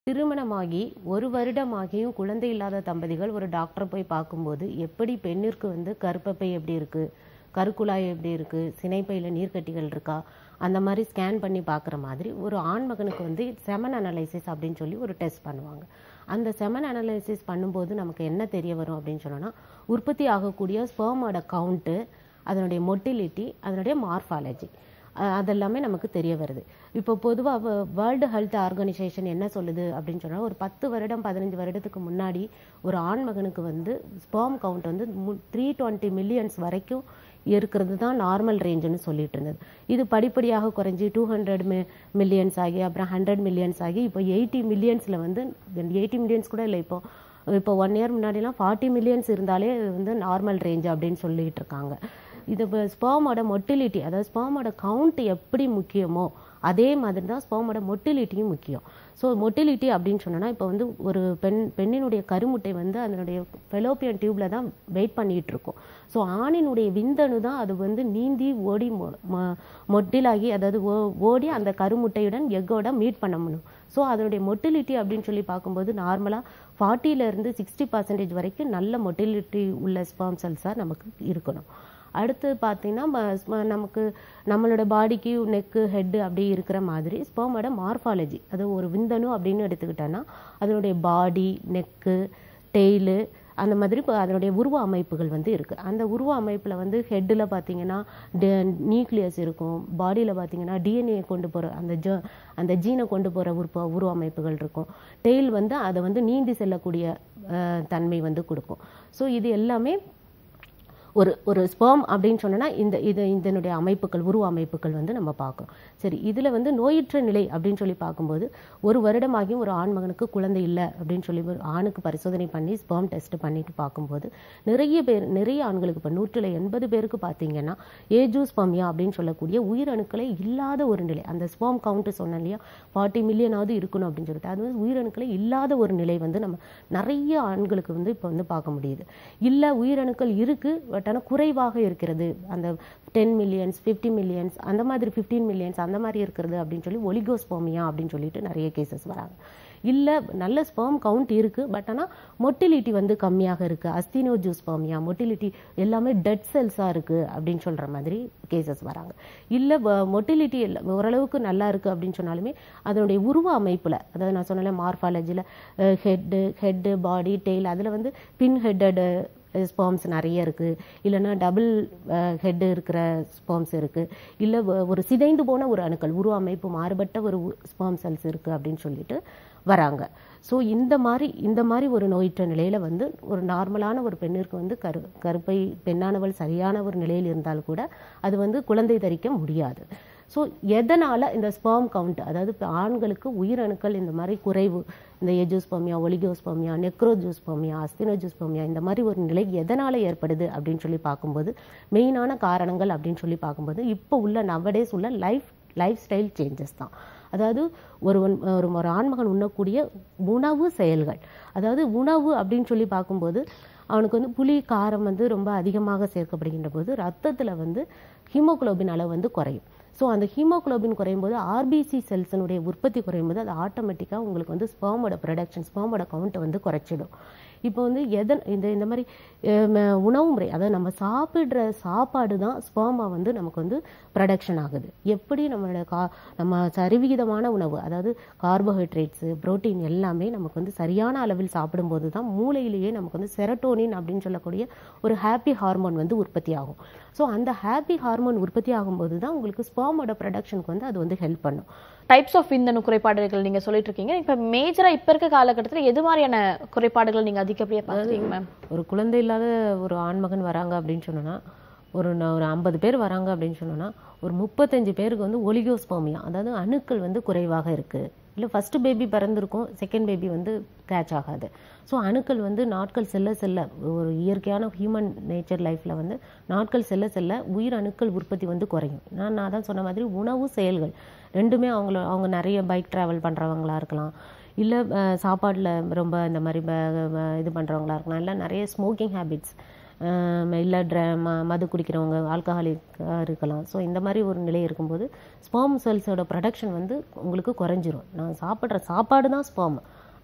திருமணமாகி ஒரு வருடமாகியும் குழந்தை இல்லாத தம்பதிகள் ஒரு டாக்டர் போய் பார்க்கும்போது எப்படி பெண்ணிற்கு வந்து கருப்பப்பை எப்படி இருக்கு கருக்குழாய் எப்படி இருக்கு சினைப்பையில் நீர்க்கட்டிகள் இருக்கா அந்த மாதிரி ஸ்கேன் பண்ணி பார்க்குற மாதிரி ஒரு ஆண் மகனுக்கு வந்து செமன் அனலைசிஸ் அப்படின்னு சொல்லி ஒரு டெஸ்ட் பண்ணுவாங்க அந்த செமன் அனலைசிஸ் பண்ணும்போது நமக்கு என்ன தெரிய வரும் அப்படின்னு சொன்னோன்னா உற்பத்தி ஆகக்கூடிய ஸ்பெர்மோட கவுண்ட்டு அதனுடைய மொட்டிலிட்டி அதனுடைய மார்ஃபாலஜி அதெல்லாமே நமக்கு தெரிய வருது இப்போ பொதுவாக வேர்ல்டு ஹெல்த் ஆர்கனைசேஷன் என்ன சொல்லுது அப்படின்னு சொன்னால் ஒரு பத்து வருடம் பதினஞ்சு வருடத்துக்கு முன்னாடி ஒரு ஆண் மகனுக்கு வந்து ஸ்பெர்ம் கவுண்ட் வந்து த்ரீ டுவெண்ட்டி மில்லியன்ஸ் வரைக்கும் இருக்கிறது தான் நார்மல் ரேஞ்சுன்னு சொல்லிட்டு இருந்தது இது படிப்படியாக குறைஞ்சி டூ ஹண்ட்ரட் மி மில்லியன்ஸ் ஆகி அப்புறம் ஹண்ட்ரட் மில்லியன்ஸ் ஆகி இப்போ எயிட்டி மில்லியன்ஸில் வந்து எயிட்டி மில்லியன்ஸ் கூட இல்லை இப்போ இப்போ ஒன் இயர் முன்னாடிலாம் ஃபார்ட்டி மில்லியன்ஸ் இருந்தாலே இது வந்து நார்மல் ரேஞ்ச் அப்படின்னு சொல்லிட்டு இருக்காங்க இது ஸ்பேமோட மொட்டிலிட்டி அதாவது ஸ்பேமோட கவுண்ட் எப்படி முக்கியமோ அதே மாதிரி தான் ஸ்பேமோட மொட்டிலிட்டியும் முக்கியம் ஸோ மொட்டிலிட்டி அப்படின்னு சொன்னோன்னா இப்போ வந்து ஒரு பெண் பெண்ணினுடைய கருமுட்டை வந்து அதனுடைய ஃபெலோப்பியன் டியூப்ல தான் வெயிட் பண்ணிட்டு இருக்கும் ஸோ ஆணினுடைய விந்தணு தான் அது வந்து நீந்தி ஓடி மொ- மொ- மொட்டிலாகி அதாவது ஓ- ஓடி அந்த கருமுட்டையுடன் எக்கோட மீட் பண்ண முடியும் ஸோ அதனுடைய மொட்டிலிட்டி அப்படின்னு சொல்லி பார்க்கும்போது நார்மலாக ஃபார்ட்டியிலேருந்து சிக்ஸ்டி பர்சன்டேஜ் வரைக்கும் நல்ல மொட்டிலிட்டி உள்ள ஸ்பெர்ம் செல்ஸாக நமக்கு இருக்கணும் அடுத்து பார்த்தீங்கன்னா ம- ஸ்ம- நமக்கு நம்மளோட பாடிக்கு நெக்கு ஹெட்டு அப்படி இருக்கிற மாதிரி ஸ்பெர்மோட மார்ஃபாலஜி அது ஒரு விந்தணு அப்படின்னு எடுத்துக்கிட்டோன்னா அதனுடைய பாடி நெக்கு டெய்லு அந்த மாதிரி இப்போ அதனுடைய உருவ அமைப்புகள் வந்து இருக்கு அந்த உருவ அமைப்புல வந்து ஹெட்டில் பார்த்தீங்கன்னா நியூக்ளியஸ் இருக்கும் பாடியில் பார்த்தீங்கன்னா டிஎன்ஏ கொண்டு போகிற அந்த ஜ அந்த ஜீனை கொண்டு போகிற உருவ உருவ அமைப்புகள் இருக்கும் டெய்ல் வந்து அதை வந்து நீந்தி செல்லக்கூடிய அஹ், தன்மை வந்து கொடுக்கும் ஸோ இது எல்லாமே ஒரு ஒரு ஸ்பெர்ம் அப்படின்னு சொன்னோன்னா இந்த இது இதனுடைய அமைப்புகள் உருவ அமைப்புகள் வந்து நம்ம பார்க்கணும் சரி இதில் வந்து நோயற்ற நிலை அப்படின்னு சொல்லி பார்க்கும்போது ஒரு வருடமாகியும் ஒரு ஆண் மகனுக்கு குழந்தை இல்லை அப்படின்னு சொல்லி ஒரு ஆணுக்கு பரிசோதனை பண்ணி ஸ்பெர்ம் டெஸ்ட் பண்ணிட்டு பார்க்கும்போது நிறைய பேர் நிறைய ஆண்களுக்கு இப்போ நூற்றில் எண்பது பேருக்கு பார்த்தீங்கன்னா ஏஜூ ஸ்பெர்மியா அப்படின்னு சொல்லக்கூடிய உயிரணுக்களே இல்லாத ஒரு நிலை அந்த ஸ்பெர்ம் கவுண்ட் சொன்னேன் இல்லையா ஃபார்ட்டி மில்லியனாவது இருக்கணும் அப்படின்னு சொல்லிட்டு அது வந்து உயிரணுக்களே இல்லாத ஒரு நிலை வந்து நம்ம நிறைய ஆண்களுக்கு வந்து இப்போ வந்து பார்க்க முடியுது இல்லை உயிரணுக்கள் இருக்கு பட் ஆனால் குறைவாக இருக்கிறது அந்த டென் மில்லியன்ஸ் ஃபிஃப்டி மில்லியன்ஸ் அந்த மாதிரி ஃபிஃப்டீன் மில்லியன்ஸ் அந்த மாதிரி இருக்கிறது அப்படின்னு சொல்லி ஒலிகோஸ்போமியா அப்படின்னு சொல்லிட்டு நிறைய கேசஸ் வராங்க இல்லை நல்ல ஸ்பெர்ம் கவுண்ட் இருக்கு பட் ஆனால் மொட்டிலிட்டி வந்து கம்மியாக இருக்கு அஸ்தினோஜூஸ்போமியா மொட்டிலிட்டி எல்லாமே டெட் செல்ஸாக இருக்கு அப்படின்னு சொல்ற மாதிரி கேசஸ் வராங்க இல்லை மொட்டிலிட்டி ஓரளவுக்கு நல்லா இருக்கு அப்படின்னு சொன்னாலுமே அதனுடைய உருவ அமைப்புல அதாவது நான் சொன்னல மார்ஃபாலஜியில் ஹெட்டு ஹெட்டு பாடி டெய்ல் அதில் வந்து பின் ஹெட்டடு ஸ்பாம்ஸ் நிறைய இருக்கு இல்லைன்னா டபுள் ஹெட் இருக்கிற ஸ்பாம்ஸ் இருக்கு இல்லை ஒரு சிதைந்து போன ஒரு அணுக்கள் உருவ அமைப்பு மாறுபட்ட ஒரு ஸ்பாம் செல்ஸ் இருக்கு அப்படின்னு சொல்லிட்டு வராங்க ஸோ இந்த மாதிரி இந்த மாதிரி ஒரு நோயற்ற நிலையில வந்து ஒரு நார்மலான ஒரு பெண்ணிற்கு வந்து கரு கருப்பை பெண்ணானவள் சரியான ஒரு நிலையில் இருந்தால் கூட அது வந்து குழந்தை தரிக்க முடியாது ஸோ எதனால இந்த ஸ்பெர்ம் கவுண்ட் அதாவது இப்ப ஆண்களுக்கு உயிரணுக்கள் இந்த மாதிரி குறைவு இந்த எஜோஸ்போமியா ஒலிகோஸ்போமியா நெக்ரோஜோஸ்போமியா அஸ்தினோஜோஸ்போமியா இந்த மாதிரி ஒரு நிலை எதனால ஏற்படுது அப்படின்னு சொல்லி பார்க்கும்போது மெயினான காரணங்கள் அப்படின்னு சொல்லி பார்க்கும்போது இப்போ உள்ள நவடேஸ் உள்ள லைஃப் லைஃப் ஸ்டைல் சேஞ்சஸ் தான் அதாவது ஒருவன் ஒரு ஒரு ஆண்மகன் உண்ணக்கூடிய உணவு செயல்கள் அதாவது உணவு அப்படின்னு சொல்லி பார்க்கும்போது அவனுக்கு வந்து புளி காரம் வந்து ரொம்ப அதிகமாக சேர்க்கப்படுகின்ற போது ரத்தத்துல வந்து ஹீமோகுளோபின் அளவு வந்து குறையும் ஸோ அந்த ஹீமோகுளோபின் குறையும் போது ஆர்பிசி செல்ஸினுடைய உற்பத்தி குறையும் போது அது ஆட்டோமேட்டிக்காக உங்களுக்கு வந்து ஸ்பெர்மோட ப்ரொடக்ஷன் ஸ்பெர்மோட கவுண்ட்டை வந்து குறைச்சிடும் இப்போ வந்து எதன் இந்த இந்த மாதிரி அஹ், ம- உணவு முறை அதாவது நம்ம சாப்பிடுற சாப்பாடு தான் ஸ்பெர்மா வந்து நமக்கு வந்து ப்ரொடக்ஷன் ஆகுது எப்படி நம்மளோட கா நம்ம சரிவிகிதமான உணவு அதாவது கார்போஹைட்ரேட்ஸு புரோட்டீன் எல்லாமே நமக்கு வந்து சரியான அளவில் சாப்பிடும்போது தான் மூளையிலேயே நமக்கு வந்து செரட்டோனின் அப்படின்னு சொல்லக்கூடிய ஒரு ஹாப்பி ஹார்மோன் வந்து உற்பத்தி ஆகும் ஸோ அந்த ஹாப்பி ஹார்மோன் உற்பத்தி ஆகும்போது தான் உங்களுக்கு ஸ்பெர்மோட ப்ரொடக்ஷனுக்கு வந்து அது வந்து ஹெல்ப் பண்ணும் டைப்ஸ் ஆஃப் விந்தணு குறைபாடுகள் நீங்க சொல்லிட்டு இருக்கீங்க இப்ப மேஜரா இப்ப இருக்க காலகட்டத்துல எது மாதிரியான குறைபாடுகள் நீங்க அதிகப்படியா பாக்குறீங்க மேம் ஒரு குழந்தை இல்லாத ஒரு ஆண்மகன் வராங்க அப்படின்னு சொன்னோன்னா ஒரு ந- ஒரு ஐம்பது பேர் வராங்க அப்படின்னு சொன்னோன்னா ஒரு முப்பத்தஞ்சு பேருக்கு வந்து ஒலிகோஸ்போமியா அதாவது அணுக்கள் வந்து குறைவாக இருக்கு இல்லை ஃபர்ஸ்ட் பேபி பிறந்திருக்கும் செகண்ட் பேபி வந்து கேட்ச் ஆகாது ஸோ அணுக்கள் வந்து நாட்கள் செல்ல செல்ல ஒரு இயற்கையான ஹியூமன் நேச்சர் லைஃப்ல வந்து நாட்கள் செல்ல செல்ல உயிர் அணுக்கள் உற்பத்தி வந்து குறையும் நான் நான் தான் சொன்ன மாதிரி உணவு செயல்கள் ரெண்டுமே அவங்கள அவங்க நிறைய பைக் டிராவல் பண்றவங்களா இருக்கலாம் இல்லை சாப்பாட்டில் ரொம்ப இந்த மாதிரி ப- ப- இது பண்ணுறவங்களா இருக்கலாம் இல்லை நிறைய ஸ்மோக்கிங் ஹேபிட்ஸ் இல்லை ட்ர ம மது குடிக்கிறவங்க ஆல்கஹாலிக்காக இருக்கலாம் ஸோ இந்த மாதிரி ஒரு நிலை இருக்கும்போது ஸ்பெர்ம் செல்ஸோட ப்ரொடக்ஷன் வந்து உங்களுக்கு குறைஞ்சிரும் நான் சாப்பிட்ற சாப்பாடு தான் sperm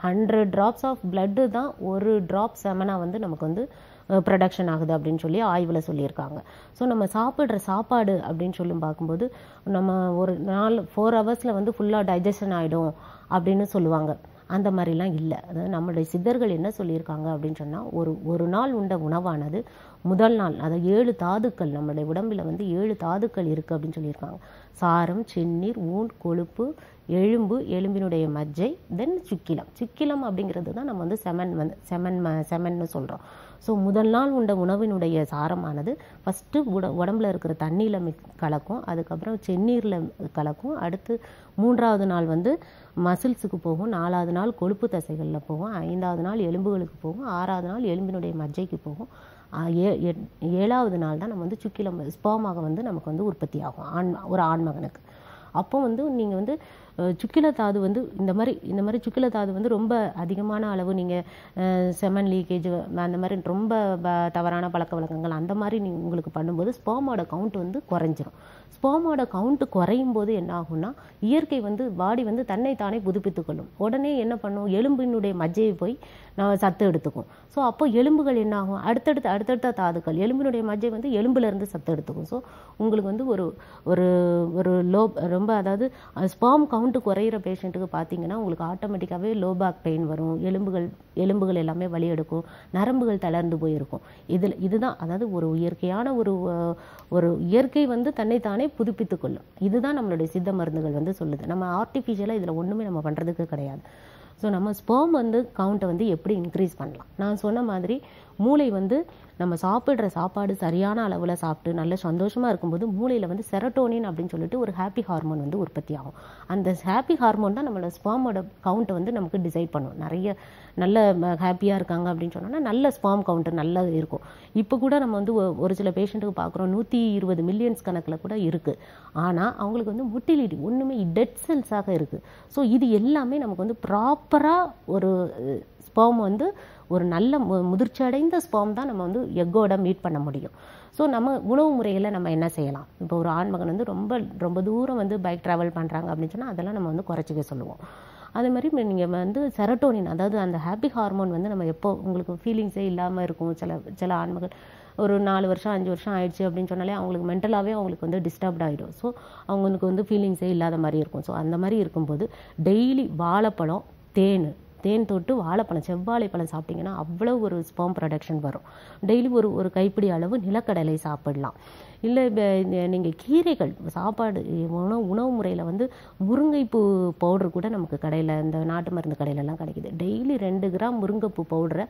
hundred drops of blood தான் ஒரு ட்ராப் செமனாக வந்து நமக்கு வந்து ப்ரொடக்ஷன் ஆகுது அப்படின்னு சொல்லி ஆய்வில் சொல்லியிருக்காங்க ஸோ நம்ம சாப்பிட்ற சாப்பாடு அப்படின்னு சொல்லி பார்க்கும்போது நம்ம ஒரு நாலு ஃபோர் ஹவர்ஸில் வந்து ஃபுல்லாக டைஜஷன் ஆகிடும் அப்படின்னு சொல்லுவாங்க அந்த மாதிரிலாம் இல்லை அதாவது நம்மளுடைய சித்தர்கள் என்ன சொல்லியிருக்காங்க அப்படின்னு சொன்னால் ஒரு ஒரு நாள் உண்ட உணவானது முதல் நாள் அதாவது ஏழு தாதுக்கள் நம்மளுடைய உடம்பில் வந்து ஏழு தாதுக்கள் இருக்குது அப்படின்னு சொல்லியிருக்காங்க சாரம் செந்நீர் ஊன் கொழுப்பு எலும்பு எலும்பினுடைய மஜ்ஜை தென் சுக்கிலம் சுக்கிலம் அப்படிங்கிறது தான் நம்ம வந்து செமன் வந்து செமன் ம செமன்னு சொல்கிறோம் ஸோ முதல் நாள் உண்ட உணவினுடைய சாரமானது ஃபஸ்ட்டு உட உடம்புல இருக்கிற தண்ணியில் மிக் கலக்கும் அதுக்கப்புறம் செந்நீரில் கலக்கும் அடுத்து மூன்றாவது நாள் வந்து மசில்ஸுக்கு போகும் நாலாவது நாள் கொழுப்பு தசைகளில் போகும் ஐந்தாவது நாள் எலும்புகளுக்கு போகும் ஆறாவது நாள் எலும்பினுடைய மஜ்ஜைக்கு போகும் ஆ, ஏ எட்- ஏழாவது நாள் தான் நம்ம வந்து சுக்கிலம் ஸ்போமாக வந்து நமக்கு வந்து உற்பத்தி ஆகும் ஆண் ஒரு ஆண்மகனுக்கு அப்போ வந்து நீங்கள் வந்து அஹ், சுக்கில தாது வந்து இந்த மாதிரி இந்த மாதிரி சுக்கில தாது வந்து ரொம்ப அதிகமான அளவு நீங்கள் செமன் லீக்கேஜ் அந்த மாதிரி ரொம்ப ப- தவறான பழக்க வழக்கங்கள் அந்த மாதிரி நீ உங்களுக்கு பண்ணும்போது ஸ்போமோட கவுண்ட் வந்து குறைஞ்சிரும் ஸ்போமோட கவுண்ட் குறையும் போது என்ன ஆகும்னா இயற்கை வந்து பாடி வந்து தன்னை தானே புதுப்பித்துக் கொள்ளும் உடனே என்ன பண்ணும் எலும்பினுடைய மஜ்ஜையை போய் நான் சத்து எடுத்துக்கும் ஸோ அப்போ எலும்புகள் என்ன ஆகும் அடுத்தடுத்த அடுத்தடுத்த தாதுக்கள் எலும்பினுடைய மஜ்ஜை வந்து எலும்புல இருந்து சத்து எடுத்துக்கும் ஸோ உங்களுக்கு வந்து ஒரு ஒரு ஒரு லோ ரொம்ப அதாவது ஸ்பாம் கவுண்ட் குறையிற பேஷண்ட்டுக்கு பார்த்தீங்கன்னா உங்களுக்கு ஆட்டோமேட்டிக்காகவே லோ பேக் பெயின் வரும் எலும்புகள் எலும்புகள் எல்லாமே வலி எடுக்கும் நரம்புகள் தளர்ந்து போயிருக்கும் இதில் இதுதான் அதாவது ஒரு இயற்கையான ஒரு அஹ், ஒரு இயற்கை வந்து தன்னைத்தானே புதுப்பித்துக் கொள்ளும் இதுதான் நம்மளுடைய சித்த மருந்துகள் வந்து சொல்லுது நம்ம ஆர்டிஃபிஷியலாக இதில் ஒன்றுமே நம்ம பண்ணுறதுக்கு கிடையாது ஸோ நம்ம ஸ்போம் வந்து கவுண்ட்டை வந்து எப்படி இன்க்ரீஸ் பண்ணலாம் நான் சொன்ன மாதிரி மூளை வந்து நம்ம சாப்பிட்ற சாப்பாடு சரியான அளவில் சாப்பிட்டு நல்ல சந்தோஷமாக இருக்கும்போது மூளையில் வந்து செரட்டோனின் அப்படின்னு சொல்லிட்டு ஒரு ஹாப்பி ஹார்மோன் வந்து உற்பத்தி ஆகும் அந்த ஹாப்பி ஹார்மோன் தான் நம்மளோட ஸ்பாமோட கவுண்ட்டை வந்து நமக்கு டிசைட் பண்ணும் நிறைய நல்ல ஹாப்பியாக இருக்காங்க அப்படின்னு சொன்னோம்னா நல்ல ஸ்பாம் கவுண்ட் நல்லா இருக்கும் இப்போ கூட நம்ம வந்து ஒ- ஒரு சில பேஷண்ட்டுக்கு பார்க்குறோம் நூற்றி இருபது மில்லியன்ஸ் கணக்கில் கூட இருக்குது ஆனால் அவங்களுக்கு வந்து முட்டிலிட்டி ஒன்றுமே டெட் செல்ஸாக இருக்குது ஸோ இது எல்லாமே நமக்கு வந்து ப்ராப்பராக ஒரு ஸ்பாம் வந்து ஒரு நல்ல மு- முதிர்ச்சி அடைந்த ஸ்பாம் தான் நம்ம வந்து எக்கோட மீட் பண்ண முடியும் ஸோ நம்ம உணவு முறையில் நம்ம என்ன செய்யலாம் இப்போ ஒரு ஆண்மகன் வந்து ரொம்ப ரொம்ப தூரம் வந்து பைக் ட்ராவல் பண்ணுறாங்க அப்படின்னு சொன்னால் அதெல்லாம் நம்ம வந்து குறைச்சிக்க சொல்லுவோம் அதே மாதிரி நீங்கள் வந்து செரட்டோனின் அதாவது அந்த ஹாப்பி ஹார்மோன் வந்து நம்ம எப்போ உங்களுக்கு ஃபீலிங்ஸே இல்லாமல் இருக்கும் சில சில ஆண்மகள் ஒரு நாலு வருஷம் அஞ்சு வருஷம் ஆயிடுச்சு அப்படின்னு சொன்னாலே அவங்களுக்கு மென்டலாகவே அவங்களுக்கு வந்து டிஸ்டர்ப்ட் ஆகிடும் ஸோ அவங்களுக்கு வந்து ஃபீலிங்ஸே இல்லாத மாதிரி இருக்கும் ஸோ அந்த மாதிரி இருக்கும்போது டெய்லி வாழைப்பழம் தேன் தேன் தொட்டு வாழைப்பழம் செவ்வாழைப்பழம் சாப்பிட்டீங்கன்னா அவ்வளோ ஒரு ஸ்பெர்ம் ப்ரொடக்ஷன் வரும் டெய்லி ஒரு ஒரு கைப்பிடி அளவு நிலக்கடலை சாப்பிடலாம் இல்லை நீங்கள் கீரைகள் சாப்பாடு உணவு உணவு முறையில் வந்து முருங்கைப்பூ பவுடர் கூட நமக்கு கடையில் இந்த நாட்டு மருந்து கடையிலலாம் கிடைக்குது டெய்லி ரெண்டு கிராம் முருங்கைப்பூ பவுடரை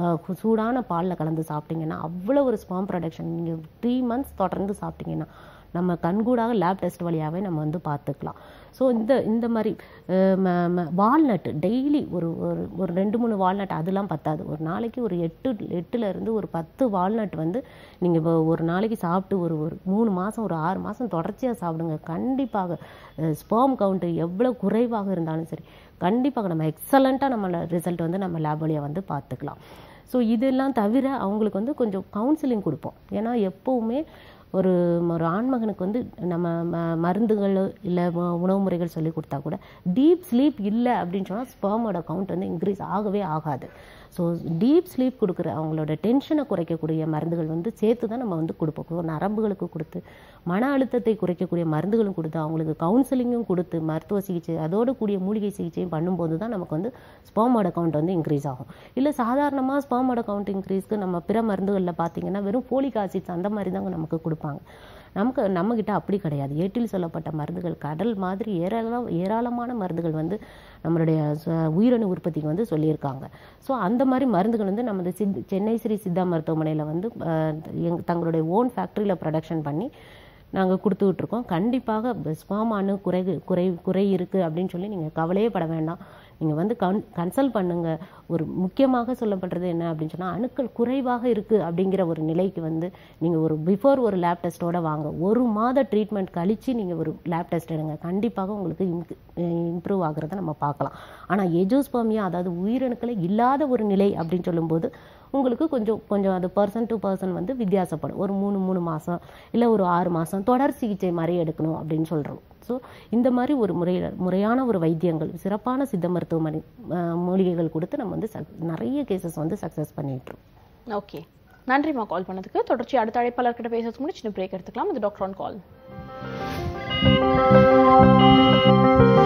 சூடான பாலில் கலந்து சாப்பிட்டீங்கன்னா அவ்வளோ ஒரு ஸ்பெர்ம் ப்ரொடக்ஷன் நீங்கள் த்ரீ மந்த்ஸ் தொடர்ந்து சாப்பிட்டீங்கன்னா நம்ம கண்கூடாக லேப் டெஸ்ட் வழியாகவே நம்ம வந்து பார்த்துக்கலாம் ஸோ இந்த இந்த மாதிரி வால்நட் டெய்லி ஒரு ஒரு ஒரு ரெண்டு மூணு வால்நட் அதெல்லாம் பத்தாது ஒரு நாளைக்கு ஒரு எட்டு எட்டுல இருந்து ஒரு பத்து வால்நட் வந்து நீங்கள் இப்போ ஒரு நாளைக்கு சாப்பிட்டு ஒரு ஒரு மூணு மாதம் ஒரு ஆறு மாதம் தொடர்ச்சியாக சாப்பிடுங்க கண்டிப்பாக ஸ்பெர்ம் கவுண்ட்டு எவ்வளோ குறைவாக இருந்தாலும் சரி கண்டிப்பாக நம்ம எக்ஸலண்ட்டாக நம்ம ரிசல்ட் வந்து நம்ம லேப் வழியாக வந்து பார்த்துக்கலாம் ஸோ இதெல்லாம் தவிர அவங்களுக்கு வந்து கொஞ்சம் கவுன்சிலிங் கொடுப்போம் ஏன்னா எப்போவுமே ஒரு ஒரு ஆண்மகனுக்கு வந்து நம்ம ம- மருந்துகள் இல்லை உணவு முறைகள் சொல்லி கொடுத்தா கூட டீப் ஸ்லீப் இல்லை அப்படின்னு சொன்னால் ஸ்பெர்மோட கவுண்ட் வந்து இன்க்ரீஸ் ஆகவே ஆகாது ஸோ டீப் ஸ்லீப் கொடுக்குற அவங்களோட டென்ஷனை குறைக்கக்கூடிய மருந்துகள் வந்து சேர்த்து தான் நம்ம வந்து கொடுப்போம் இப்போ நரம்புகளுக்கு கொடுத்து மன அழுத்தத்தை குறைக்கக்கூடிய மருந்துகளும் கொடுத்து அவங்களுக்கு கவுன்சிலிங்கும் கொடுத்து மருத்துவ சிகிச்சை அதோடு கூடிய மூலிகை சிகிச்சையும் பண்ணும்போது தான் நமக்கு வந்து ஸ்பெர்மோட கவுண்ட் வந்து இன்க்ரீஸ் ஆகும் இல்லை சாதாரணமாக ஸ்பெர்மோட கவுண்ட் இன்க்ரீஸ்க்கு நம்ம பிற மருந்துகளில் பார்த்தீங்கன்னா வெறும் ஃபோலிக் ஆசிட்ஸ் அந்த மாதிரி தாங்க நமக்கு கொடுப்பாங்க நமக்கு நம்மக்கிட்ட அப்படி கிடையாது ஏட்டில் சொல்லப்பட்ட மருந்துகள் கடல் மாதிரி ஏராளம் ஏராளமான மருந்துகள் வந்து நம்மளுடைய ச- உயிரணு உற்பத்திக்கு வந்து சொல்லியிருக்காங்க ஸோ அந்த மாதிரி மருந்துகள் வந்து நமது சித் சென்னை ஸ்ரீ சித்தா மருத்துவமனையில் வந்து அஹ், எங் தங்களுடைய ஓன் ஃபேக்ட்ரியில் ப்ரொடக்ஷன் பண்ணி நாங்கள் கொடுத்துட்ருக்கோம் கண்டிப்பாக ஸ்பாமானு குறை குறை குறை இருக்குது அப்படின்னு சொல்லி நீங்கள் கவலையே பட வேண்டாம் நீங்கள் வந்து கன் கன்சல்ட் பண்ணுங்க ஒரு முக்கியமாக சொல்லப்படுறது என்ன அப்படின்னு சொன்னால் அணுக்கள் குறைவாக இருக்குது அப்படிங்கிற ஒரு நிலைக்கு வந்து நீங்கள் ஒரு பிஃபோர் ஒரு லேப் டெஸ்ட்டோட வாங்க ஒரு மாத ட்ரீட்மெண்ட் கழித்து நீங்கள் ஒரு லேப் டெஸ்ட் எடுங்க கண்டிப்பாக உங்களுக்கு இம்ப்ரூவ் ஆகுறத நம்ம பார்க்கலாம் ஆனால் எஜோஸ்பர்மியா அதாவது உயிரணுக்களே இல்லாத ஒரு நிலை அப்படின்னு சொல்லும்போது உங்களுக்கு கொஞ்சம் கொஞ்சம் அது பர்சன் டு பர்சன் வந்து வித்தியாசப்படும் ஒரு மூணு மூணு மாதம் இல்லை ஒரு ஆறு மாதம் தொடர் சிகிச்சை மாதிரி எடுக்கணும் அப்படின்னு சொல்கிறோம் ஸோ இந்த மாதிரி ஒரு முறையில் முறையான ஒரு வைத்தியங்கள் சிறப்பான சித்த மருத்துவமனை அஹ், மூலிகைகள் கொடுத்து நம்ம வந்து suc- நிறைய கேசஸ் வந்து சக்ஸஸ் பண்ணிட்டுருக்கோம் ஓகே நன்றிம்மா கால் பண்ணதுக்கு தொடர்ச்சி அடுத்த அழைப்பாளர்கிட்ட பேசுறதுக்கு முன்னாடி சின்ன பிரேக் எடுத்துக்கலாம் இது டாக்டர் ஆன் கால்